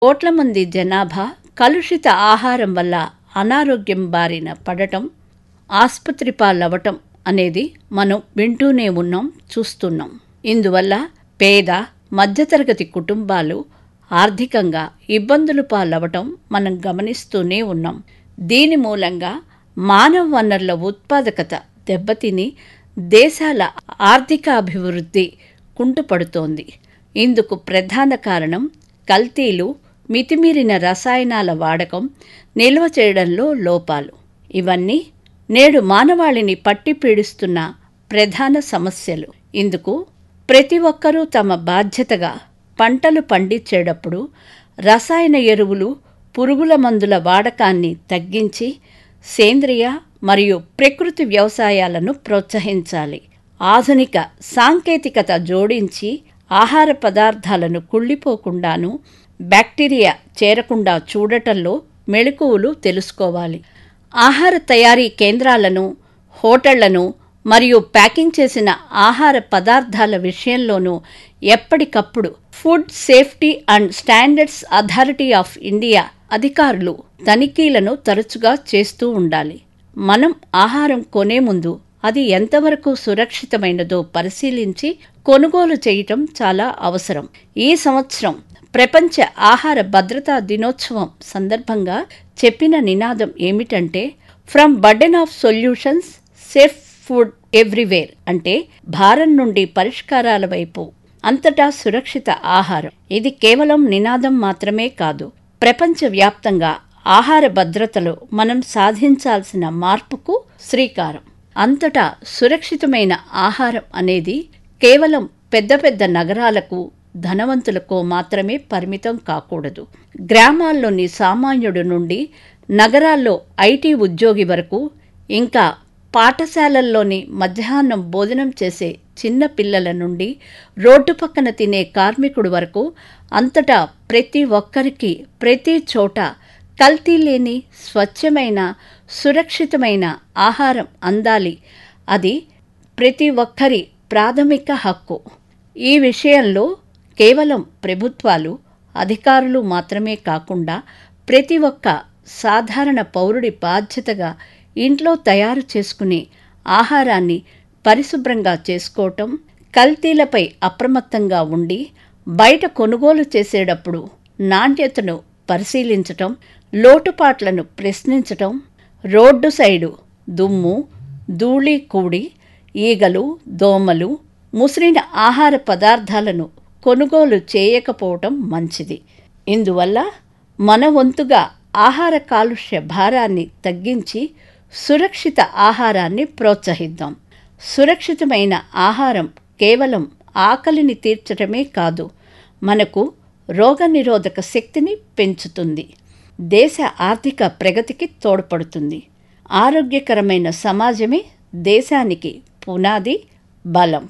కోట్ల మంది జనాభా కలుషిత ఆహారం వల్ల అనారోగ్యం బారిన పడటం ఆసుపత్రి పాలవటం అనేది మనం వింటూనే ఉన్నాం చూస్తున్నాం ఇందువల్ల పేద మధ్యతరగతి కుటుంబాలు ఆర్థికంగా ఇబ్బందులు పాలవటం మనం గమనిస్తూనే ఉన్నాం దీని మూలంగా మానవ వనరుల ఉత్పాదకత దెబ్బతిని దేశాల ఆర్థిక అభివృద్ధి కుంటుపడుతోంది ఇందుకు ప్రధాన కారణం కల్తీలు మితిమీరిన రసాయనాల వాడకం నిల్వ చేయడంలో లోపాలు ఇవన్నీ నేడు మానవాళిని పట్టి పీడిస్తున్న ప్రధాన సమస్యలు ఇందుకు ప్రతి ఒక్కరూ తమ బాధ్యతగా పంటలు పండించేటప్పుడు రసాయన ఎరువులు పురుగుల మందుల వాడకాన్ని తగ్గించి సేంద్రియ మరియు ప్రకృతి వ్యవసాయాలను ప్రోత్సహించాలి ఆధునిక సాంకేతికత జోడించి ఆహార పదార్థాలను కుళ్ళిపోకుండాను బ్యాక్టీరియా చేరకుండా చూడటంలో మెళకువలు తెలుసుకోవాలి ఆహార తయారీ కేంద్రాలను హోటళ్లను మరియు ప్యాకింగ్ చేసిన ఆహార పదార్థాల విషయంలోనూ ఎప్పటికప్పుడు Food Safety and Standards Authority of India అధికారులు తనిఖీలను తరచుగా చేస్తూ ఉండాలి మనం ఆహారం కొనే ముందు అది ఎంతవరకు సురక్షితమైనదో పరిశీలించి కొనుగోలు చేయటం చాలా అవసరం ఈ సంవత్సరం ప్రపంచ ఆహార భద్రతా దినోత్సవం సందర్భంగా చెప్పిన నినాదం ఏమిటంటే from burden of solutions safe food everywhere అంటే భారం నుండి పరిష్కారాల వైపు అంతటా సురక్షిత ఆహారం ఇది కేవలం నినాదం మాత్రమే కాదు ప్రపంచవ్యాప్తంగా ఆహార భద్రతలో మనం సాధించాల్సిన మార్పుకు శ్రీకారం అంతటా సురక్షితమైన ఆహారం అనేది కేవలం పెద్ద పెద్ద నగరాలకు ధనవంతులకు మాత్రమే పరిమితం కాకూడదు గ్రామాల్లోని సామాన్యుడు నుండి నగరాల్లో ఐటీ ఉద్యోగి వరకు ఇంకా పాఠశాలల్లోని మధ్యాహ్నం భోజనం చేసే చిన్న పిల్లల నుండి రోడ్డు పక్కన తినే కార్మికుడు వరకు అంతటా ప్రతి ఒక్కరికి ప్రతి చోట కల్తీ లేని స్వచ్ఛమైన సురక్షితమైన ఆహారం అందాలి అది ప్రతి ఒక్కరి ప్రాథమిక హక్కు ఈ విషయంలో కేవలం ప్రభుత్వాలు అధికారులు మాత్రమే కాకుండా ప్రతి ఒక్క సాధారణ పౌరుడి బాధ్యతగా ఇంట్లో తయారు చేసుకునే ఆహారాన్ని పరిశుభ్రంగా చేసుకోవటం కల్తీలపై అప్రమత్తంగా ఉండి బయట కొనుగోలు చేసేటప్పుడు నాణ్యతను పరిశీలించటం లోటుపాట్లను ప్రశ్నించటం రోడ్డు సైడు దుమ్ము ధూళి కూడి ఈగలు దోమలు ముసిరిన ఆహార పదార్థాలను కొనుగోలు చేయకపోవటం మంచిది ఇందువల్ల మన వంతుగా ఆహార కాలుష్య భారాన్ని తగ్గించి సురక్షిత ఆహారాన్ని ప్రోత్సహిద్దాం సురక్షితమైన ఆహారం కేవలం ఆకలిని తీర్చడమే కాదు మనకు రోగనిరోధక శక్తిని పెంచుతుంది దేశ ఆర్థిక ప్రగతికి తోడ్పడుతుంది ఆరోగ్యకరమైన సమాజమే దేశానికి పునాది బలం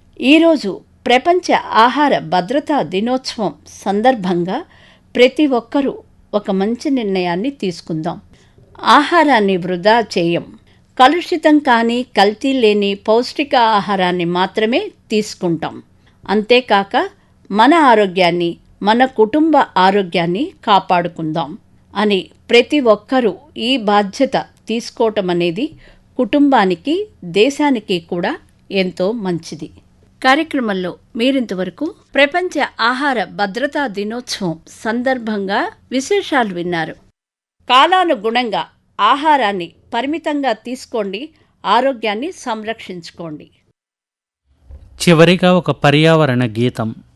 ఈరోజు ప్రపంచ ఆహార భద్రతా దినోత్సవం సందర్భంగా ప్రతి ఒక్కరూ ఒక మంచి నిర్ణయాన్ని తీసుకుందాం ఆహారాన్ని వృధా చేయం కలుషితం కానీ కల్తీ లేని పౌష్టిక ఆహారాన్ని మాత్రమే తీసుకుంటాం అంతేకాక మన ఆరోగ్యాన్ని మన కుటుంబ ఆరోగ్యాన్ని కాపాడుకుందాం అని ప్రతి ఒక్కరూ ఈ బాధ్యత తీసుకోవటం అనేది కుటుంబానికి దేశానికి కూడా ఎంతో మంచిది కార్యక్రమంలో మీరింతవరకు ప్రపంచ ఆహార భద్రతా దినోత్సవం సందర్భంగా విశేషాలు విన్నారు కాలానుగుణంగా ఆహారాన్ని పరిమితంగా తీసుకోండి ఆరోగ్యాన్ని సంరక్షించుకోండి చివరిగా ఒక పర్యావరణ గీతం